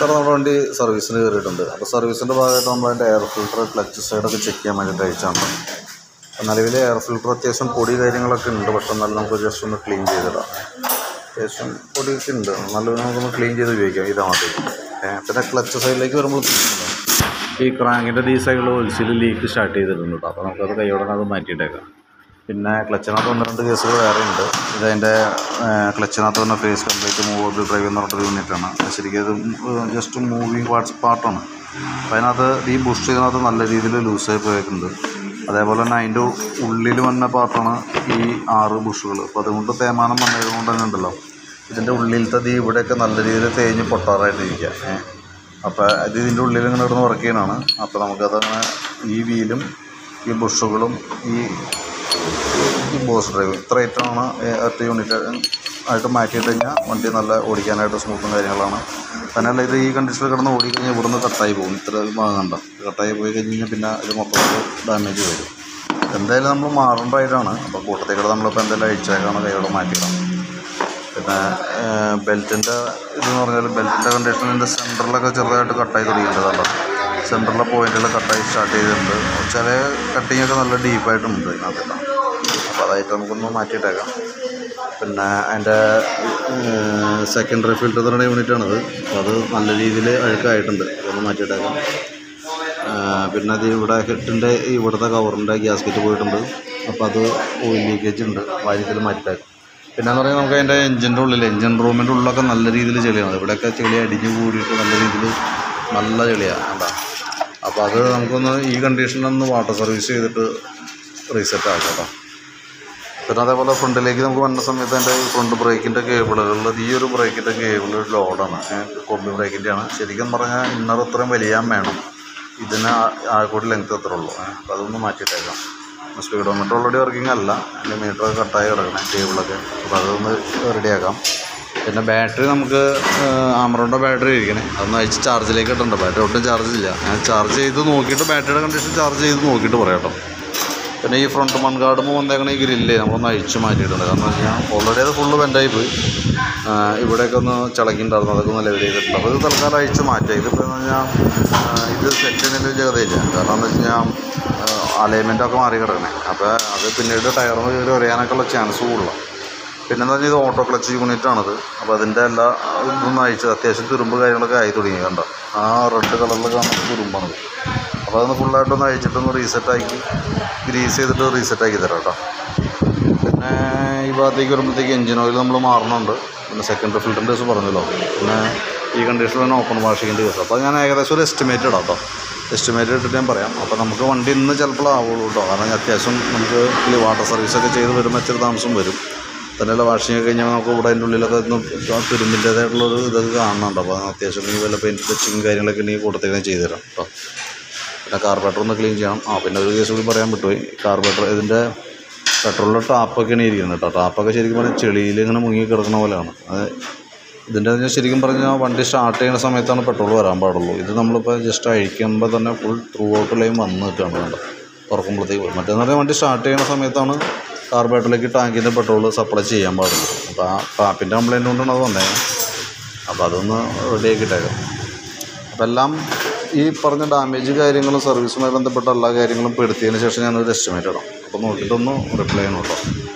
sir നമ്മുടെ വണ്ടി സർവീസിന് കയറിയിട്ടുണ്ട് അപ്പോൾ സർവീസിൻ്റെ ഭാഗമായിട്ട് നമ്മൾ അതിൻ്റെ എയർ ഫിൽട്ടർ ക്ലച്ച് സൈഡൊക്കെ ചെക്ക് ചെയ്യാൻ വേണ്ടിയിട്ട് അയച്ചാണ് അപ്പോൾ നിലവിൽ എയർ ഫിൽട്ടർ അത്യാവശ്യം പൊടി കാര്യങ്ങളൊക്കെ ഉണ്ട് പക്ഷെ എന്നാലും നമുക്ക് ജസ്റ്റ് ഒന്ന് ക്ലീൻ ചെയ്തിടാം അത്യാവശ്യം പൊടിയൊക്കെ ഉണ്ട് നല്ലത് നമുക്കൊന്ന് ക്ലീൻ ചെയ്ത് ഉപയോഗിക്കാം ഇതാകുമ്പോഴത്തേക്ക് പിന്നെ ക്ലച്ച് സൈഡിലേക്ക് വരുമ്പോൾ ഈ ക്രാങ്കിൻ്റെ ഈ സൈഡിൽ ഒലിച്ചിൽ ലീക്ക് സ്റ്റാർട്ട് ചെയ്തിട്ടുണ്ട് കേട്ടോ അപ്പോൾ നമുക്കത് കൈയോടെ അത് മാറ്റിയിട്ടേക്കാം പിന്നെ ക്ലച്ചിനകത്ത് ഒന്ന് രണ്ട് കേസുകൾ വേറെ ഉണ്ട് ഇതതിൻ്റെ ക്ലച്ചിനകത്ത് തന്നെ ഫേസ് കംപ്ലീറ്റ് മൂവബിൾ ഡ്രൈവ് എന്ന് പറഞ്ഞൊരു യൂണിറ്റാണ് ശരിക്കും ഇത് ജസ്റ്റ് മൂവിങ് പാർട്സ് പാർട്ടാണ് അപ്പോൾ അതിനകത്ത് ഈ ബുഷ് ഇതിനകത്ത് നല്ല രീതിയിൽ ലൂസായി പോയിട്ടുണ്ട് അതേപോലെ തന്നെ അതിൻ്റെ ഉള്ളിൽ വന്ന പാർട്ടാണ് ഈ ആറ് ബുഷുകൾ അപ്പോൾ അതുകൊണ്ട് തേമാനം വന്നത് കൊണ്ട് തന്നെ ഉണ്ടല്ലോ ഇതിൻ്റെ ഉള്ളിലത്തെ ഇത് ഇവിടെയൊക്കെ നല്ല രീതിയിൽ തേഞ്ഞ് പൊട്ടാറായിട്ടിരിക്കുക ഏഹ് അപ്പോൾ ഇത് ഇതിൻ്റെ ഉള്ളിൽ ഇങ്ങനെ ഇടുന്ന വർക്ക് ചെയ്യണതാണ് അപ്പോൾ നമുക്കതങ്ങനെ ഈ വീലും ഈ ബുഷുകളും ഈ ഈ ബോസ് ഡ്രൈവ് ഇത്ര ഐറ്റമാണ് ഒറ്റ യൂണിറ്റ് ആയിട്ട് മാറ്റിയിട്ട് കഴിഞ്ഞാൽ വണ്ടി നല്ല ഓടിക്കാനായിട്ട് സ്മൂത്തും കാര്യങ്ങളാണ് തന്നെയല്ല ഇത് ഈ കണ്ടീഷനിൽ കിടന്ന് ഓടിക്കഴിഞ്ഞാൽ ഇവിടുന്ന് കട്ടായി പോകും ഇത്ര ഭാഗം കണ്ട കട്ടായി പോയി കഴിഞ്ഞ് കഴിഞ്ഞാൽ പിന്നെ ഇത് മൊത്തത്തിൽ ഡാമേജ് വരും എന്തായാലും നമ്മൾ മാറേണ്ടതായിട്ടാണ് അപ്പോൾ കൂട്ടത്തിൽ കൂടെ നമ്മളിപ്പോൾ എന്തായാലും അഴിച്ചേക്കാണ് കൈയോടെ മാറ്റിയിടാം പിന്നെ ബെൽറ്റിൻ്റെ ഇതെന്ന് പറഞ്ഞാൽ ബെൽറ്റിൻ്റെ കണ്ടീഷനിൻ്റെ സെൻറ്ററിലൊക്കെ ചെറുതായിട്ട് കട്ടായി തുടങ്ങിയിട്ടുണ്ടല്ലോ സെൻറ്ററിലെ പോയിന്റിൽ കട്ടായി സ്റ്റാർട്ട് ചെയ്തിട്ടുണ്ട് ചില കട്ടിങ്ങൊക്കെ നല്ല ഡീപ്പായിട്ടുണ്ട് ഇതിനകത്തെല്ലാം അപ്പോൾ അതായിട്ട് നമുക്കൊന്ന് മാറ്റിയിട്ടേക്കാം പിന്നെ അതിൻ്റെ സെക്കൻഡറി ഫിൽറ്റർ തന്നെ യൂണിറ്റാണത് അപ്പോൾ അത് നല്ല രീതിയിൽ അഴുക്കായിട്ടുണ്ട് അതൊന്ന് മാറ്റിയിട്ടേക്കാം പിന്നെ അത് ഇവിടെ ഹെഡിൻ്റെ ഇവിടുത്തെ കവറിൻ്റെ ഗ്യാസ്കറ്റ് പോയിട്ടുണ്ട് അപ്പോൾ അത് ഓയിൽ ലീക്കേജ് ഉണ്ട് വാര്യത്തിൽ മാറ്റിയിട്ടേക്കാം പിന്നെ എന്ന് പറഞ്ഞാൽ നമുക്ക് അതിൻ്റെ എഞ്ചിൻ്റെ ഉള്ളിൽ എഞ്ചിൻ റൂമിൻ്റെ ഉള്ളിലൊക്കെ നല്ല രീതിയിൽ ചെളിയാണ് ഇവിടെയൊക്കെ ചെളി അടിഞ്ഞ് കൂടിയിട്ട് നല്ല രീതിയിൽ നല്ല ചെളിയാണ് കണ്ടാ അപ്പോൾ അത് നമുക്കൊന്ന് ഈ കണ്ടീഷനിലൊന്ന് വാട്ടർ സർവീസ് ചെയ്തിട്ട് റീസെറ്റ് ആക്കാം കേട്ടോ പിന്നെ അതേപോലെ ഫ്രണ്ടിലേക്ക് നമുക്ക് വന്ന സമയത്ത് അതിൻ്റെ ഫ്രണ്ട് ബ്രേക്കിൻ്റെ കേബിളുകളിൽ ഈ ഒരു ബ്രേക്കിൻ്റെ കേബിൾ ലോഡാണ് കൊമ്പി ബ്രേക്കിൻ്റെയാണ് ശരിക്കും പറഞ്ഞാൽ ഇന്നർ ഇത്രയും വലിയാൻ വേണം ഇതിന് ആഴക്കൂടി ലെങ്ത് എത്ര ഉള്ളൂ അപ്പോൾ അതൊന്ന് മാറ്റിയിട്ടേക്കാം സ്പീഡോമീറ്റർ ഓൾറെഡി വർക്കിംഗ് അല്ല അതിൻ്റെ മീറ്റർ കട്ടായി കിടക്കണേ കേബിളൊക്കെ അപ്പോൾ അതൊന്ന് റെഡിയാക്കാം പിന്നെ ബാറ്ററി നമുക്ക് ആമറോണിൻ്റെ ബാറ്ററി ഇരിക്കണേ അതൊന്ന് അയച്ച് ചാർജിലേക്ക് ഇട്ടുണ്ട് ബാറ്ററി ഒട്ടും ചാർജ് ഇല്ല ഞാൻ ചാർജ് ചെയ്ത് നോക്കിയിട്ട് ബാറ്ററിയുടെ കണ്ടീഷൻ ചാർജ് ചെയ്ത് നോക്കിയിട്ട് പറയാം കേട്ടോ പിന്നെ ഈ ഫ്രണ്ട് മൺകാടുമ്പോൾ വന്നേക്കണ ഈ ഗ്രില്ലേ നമ്മളൊന്ന് അഴിച്ച് മാറ്റിയിട്ടുണ്ട് കാരണം വെച്ച് കഴിഞ്ഞാൽ ഓൾറെഡി അത് ഫുള്ള് ബെൻഡായി പോയി ഇവിടെയൊക്കെ ഒന്ന് ചിളക്കിണ്ടായിരുന്നു അതൊക്കെ ഒന്ന് ലെവൽ ചെയ്തിട്ടുണ്ട് അപ്പോൾ ഇത് തൽക്കാലം അഴിച്ച് മാറ്റുക ഇതിപ്പോൾ എന്ന് പറഞ്ഞാൽ ഇത് സെറ്റിനൊരു ജഗതയില്ല കാരണം എന്ന് വെച്ച് കഴിഞ്ഞാൽ അലൈൻമെൻറ്റൊക്കെ മാറി കിടക്കണേ അപ്പോൾ അത് പിന്നീട് ടയറിന് കയറി ഉറയാനൊക്കെ ഉള്ള ചാൻസ് കൂടുതലാണ് പിന്നെന്ന് പറഞ്ഞാൽ ഇത് ഓട്ടോ ക്ലച്ച് യൂണിറ്റാണത് അപ്പോൾ അതിൻ്റെ എല്ലാ ഇതൊന്നും അയച്ചത് അത്യാവശ്യം തുരുമ്പ് കാര്യങ്ങളൊക്കെ ആയി തുടങ്ങി കണ്ടോ ആ റെഡ് കളറിൽ കാണുന്ന തുരുമ്പാണത് അപ്പോൾ അതൊന്ന് ഫുള്ളായിട്ടൊന്ന് അഴിച്ചിട്ടൊന്ന് റീസെറ്റാക്കി ഗ്രീസ് ചെയ്തിട്ട് റീസെറ്റാക്കി തരാം കേട്ടോ പിന്നെ ഈ ഭാഗത്തേക്ക് വരുമ്പോഴത്തേക്ക് എഞ്ചിൻ ഓയിൽ നമ്മൾ മാറണുണ്ട് പിന്നെ സെക്കൻഡറി ഫിൽറ്ററിൻ്റെ കേസ് പറഞ്ഞല്ലോ പിന്നെ ഈ കണ്ടീഷനിൽ തന്നെ ഓപ്പൺ വാഷിങ്ങിൻ്റെ കേസ് അപ്പോൾ ഞാൻ ഏകദേശം ഒരു എസ്റ്റിമേറ്റ് ഇടാം കേട്ടോ എസ്റ്റിമേറ്റ് ഇട്ടിട്ട് ഞാൻ പറയാം അപ്പോൾ നമുക്ക് വണ്ടി ഇന്ന് ചിലപ്പോൾ ആവുള്ളൂ കേട്ടോ കാരണം അത്യാവശ്യം നമുക്ക് ഈ വാട്ടർ സർവീസൊക്കെ ചെയ്ത് വരുമ്പോൾ ഇച്ചിരി താമസം വരും തന്നെയല്ല വാഷിംഗ് ഒക്കെ കഴിഞ്ഞാൽ നമുക്ക് ഇവിടെ അതിൻ്റെ ഉള്ളിലൊക്കെ ഒന്ന് തുരുമ്പിൻ്റേതായിട്ടുള്ളൊരു ഇതൊക്കെ കാണുന്നുണ്ട് അപ്പോൾ അത്യാവശ്യം ഈ വല്ല പെയിൻറ്റ് ടച്ചിങ് കാര്യങ്ങളൊക്കെ ഉണ്ടെങ്കിൽ കൂട്ടത്തേക്ക് ഞാൻ ചെയ്തു തരാം കേട്ടോ പിന്നെ കാർബറേറ്റർ ഒന്ന് ക്ലീൻ ചെയ്യണം ആ പിന്നെ ഒരു കേസ് കൂടി പറയാൻ പറ്റുപോയി കാർബറേറ്റർ ഇതിൻ്റെ പെട്രോളിൻ്റെ ടാപ്പൊക്കെയാണ് ഇരിക്കുന്നത് കേട്ടോ ടാപ്പൊക്കെ ശരിക്കും പറഞ്ഞാൽ ചെളിയിൽ ഇങ്ങനെ മുങ്ങി കിടക്കുന്ന പോലെയാണ് അത് ഇതിൻ്റെ ഞാൻ ശരിക്കും പറഞ്ഞാൽ വണ്ടി സ്റ്റാർട്ട് ചെയ്യുന്ന സമയത്താണ് പെട്രോൾ വരാൻ പാടുള്ളൂ ഇത് നമ്മളിപ്പോൾ ജസ്റ്റ് അഴിക്കുമ്പോൾ തന്നെ ഫുൾ ത്രൂ ഔട്ട് ലൈൻ വന്ന് നിൽക്കുകയാണ് വേണ്ട തുറക്കുമ്പോഴത്തേക്ക് പോയി മറ്റേന്ന് പറഞ്ഞാൽ വണ്ടി സ്റ്റാർട്ട് ചെയ്യുന്ന സമയത്താണ് കാർബറേറ്ററിലേക്ക് ടാങ്കിൻ്റെ പെട്രോൾ സപ്ലൈ ചെയ്യാൻ പാടുള്ളൂ അപ്പോൾ ആ ടാപ്പിൻ്റെ കംപ്ലൈൻറ്റ് കൊണ്ടാണ് അത് വന്നത് അപ്പോൾ അതൊന്ന് റെഡിയാക്കിയിട്ടേക്കാം അപ്പോൾ എല്ലാം ഈ പറഞ്ഞ ഡാമേജ് കാര്യങ്ങളും സർവീസുമായി ബന്ധപ്പെട്ട എല്ലാ കാര്യങ്ങളും പെടുത്തിയതിന് ശേഷം ഞാനൊരു എസ്റ്റിമേറ്റ് ഇടാം അപ്പോൾ നോക്കിയിട്ടൊന്ന് റിപ്ലൈ ചെയ്യണം കേട്ടോ